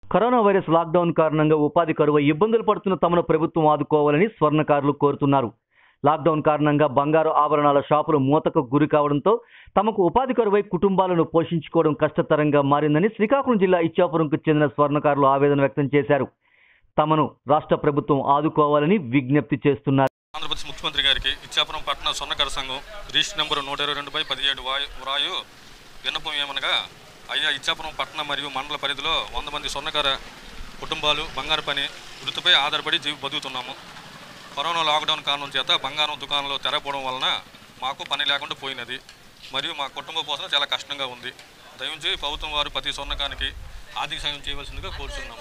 corona virus lockdown కారణంగా ఉపాధి కరువు ఇబ్బందులు పడుతున్న తమను ప్రభుత్వం ఆదుకోవాలని స్వర్ణకారులు కోరుతున్నారు లాక్డౌన్ కారణంగా బంగారు ఆభరణాల షాపులు మూతకు గురి కావడంతో తమకు ఉపాధి కరువై కుటుంబాలను పోషించుకోవడం కష్టతరంగా మారిందని శ్రీకాకుళం జిల్లా ఇచ్చాపురంకు చెందిన స్వర్ణకారులు ఆవేదన వ్యక్తం చేశారు తమను రాష్ట్ర ప్రభుత్వం ఆదుకోవాలని విజ్ఞప్తి చేస్తున్నారు ఆంధ్రప్రదేశ్ ముఖ్యమంత్రి గారికి ఇచ్చాపురం పట్టణ స్వర్ణకర సంఘం రిజిస్టర్ నెంబరు నూట ఇరవై రెండు బై పదిహేడు వాయు వ్రాయు విన్నపం ఏమనగా అయ్యా ఇచ్చాపురం పట్టణ మరియు మండల పరిధిలో వంద మంది స్వర్ణకార కుటుంబాలు బంగారు పని వృత్తిపై ఆధారపడి జీవి బతుకుతున్నాము కరోనా లాక్డౌన్ కారణం చేత బంగారం దుకాణంలో తెరపోవడం వలన మాకు పని లేకుండా పోయినది మరియు మా కుటుంబ పోషణ చాలా కష్టంగా ఉంది దయించి ప్రభుత్వం వారు ప్రతి స్వర్ణకానికి ఆర్థిక సాయం చేయవలసిందిగా కోరుతున్నాము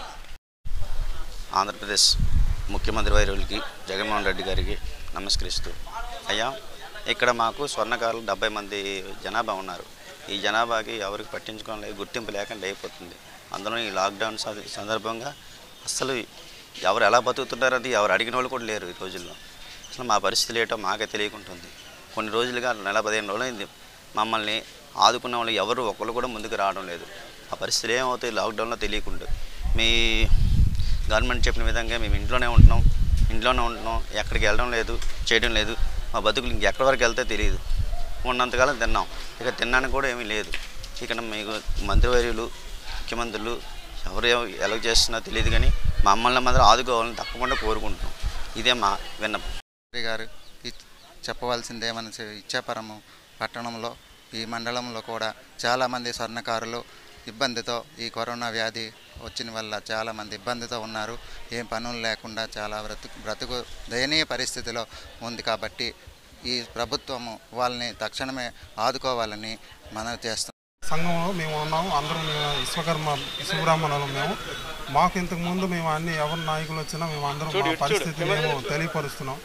ఆంధ్రప్రదేశ్ ముఖ్యమంత్రి వైరులకి జగన్మోహన్ రెడ్డి గారికి నమస్కరిస్తూ అయ్యా ఇక్కడ మాకు స్వర్ణకారులు డెబ్బై మంది జనాభా ఉన్నారు ఈ జనాభాకి ఎవరికి పట్టించుకోవడం లేదు గుర్తింపు లేకుండా అయిపోతుంది అందులో ఈ లాక్డౌన్ స- సందర్భంగా అసలు ఎవరు ఎలా బతుకుతున్నారని ఎవరు అడిగిన వాళ్ళు కూడా లేరు ఈ రోజుల్లో అసలు మా పరిస్థితులు ఏంటో మాకే తెలియకుంటుంది కొన్ని రోజులుగా నెల పదిహేను రోజులు అయింది మమ్మల్ని ఆదుకున్న వాళ్ళు ఎవరు ఒకరు కూడా ముందుకు రావడం లేదు ఆ పరిస్థితులు ఏమవుతాయి లాక్డౌన్లో తెలియకుండా మీ గవర్నమెంట్ చెప్పిన విధంగా మేము ఇంట్లోనే ఉంటున్నాం ఇంట్లోనే ఉంటున్నాం ఎక్కడికి వెళ్ళడం లేదు చేయడం లేదు మా బతుకులు ఇంకెక్కడి వరకు వెళ్తే తెలియదు ఉన్నంతకాలం తిన్నాం ఇక తినడానికి కూడా ఏమీ లేదు ఇక్కడ మీకు మంత్రివర్యులు ముఖ్యమంత్రులు ఎవరు ఎవ- ఎలా చేస్తున్నా తెలియదు కానీ మమ్మల్ని మాత్రం ఆదుకోవాలని తప్పకుండా కోరుకుంటున్నాం ఇదే మా విన్నపం మంత్రి గారు ఇచ్- చెప్పవలసిందేమని చె- ఇచ్చాపురము పట్టణంలో ఈ మండలంలో కూడా చాలామంది స్వర్ణకారులు ఇబ్బందితో ఈ కరోనా వ్యాధి వచ్చిన వల్ల చాలామంది ఇబ్బందితో ఉన్నారు ఏం పనులు లేకుండా చాలా బ్రతుకు బ్రతుకు దయనీయ పరిస్థితిలో ఉంది కాబట్టి ఈ ప్రభుత్వము వాళ్ళని తక్షణమే ఆదుకోవాలని మనం చేస్తున్నాం సంఘంలో మేము ఉన్నాము అందరం మేము విశ్వకర్మ శివబ్రాహ్మణులు మేము మాకు ఇంతకు ముందు మేము అన్ని ఎవరు నాయకులు వచ్చినా మేము అందరం మా పరిస్థితి మేము తెలియపరుస్తున్నాం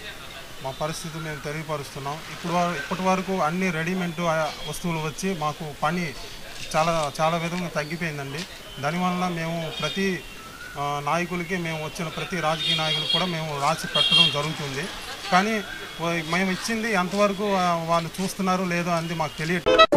మా పరిస్థితి మేము తెలియపరుస్తున్నాం ఇప్పుడు వర- ఇప్పటి వరకు అన్ని రెడీమేడ్ వస్తువులు వచ్చి మాకు పని చాలా చాలా విధంగా తగ్గిపోయిందండి దానివల్ల మేము ప్రతి ఆ, నాయకులకి మేము వచ్చిన ప్రతి రాజకీయ నాయకులకు కూడా మేము రాసి పెట్టడం జరుగుతుంది కానీ వా- మేము ఇచ్చింది ఎంతవరకు ఆ, వాళ్ళు చూస్తున్నారు లేదో అనేది మాకు తెలియట్లేదు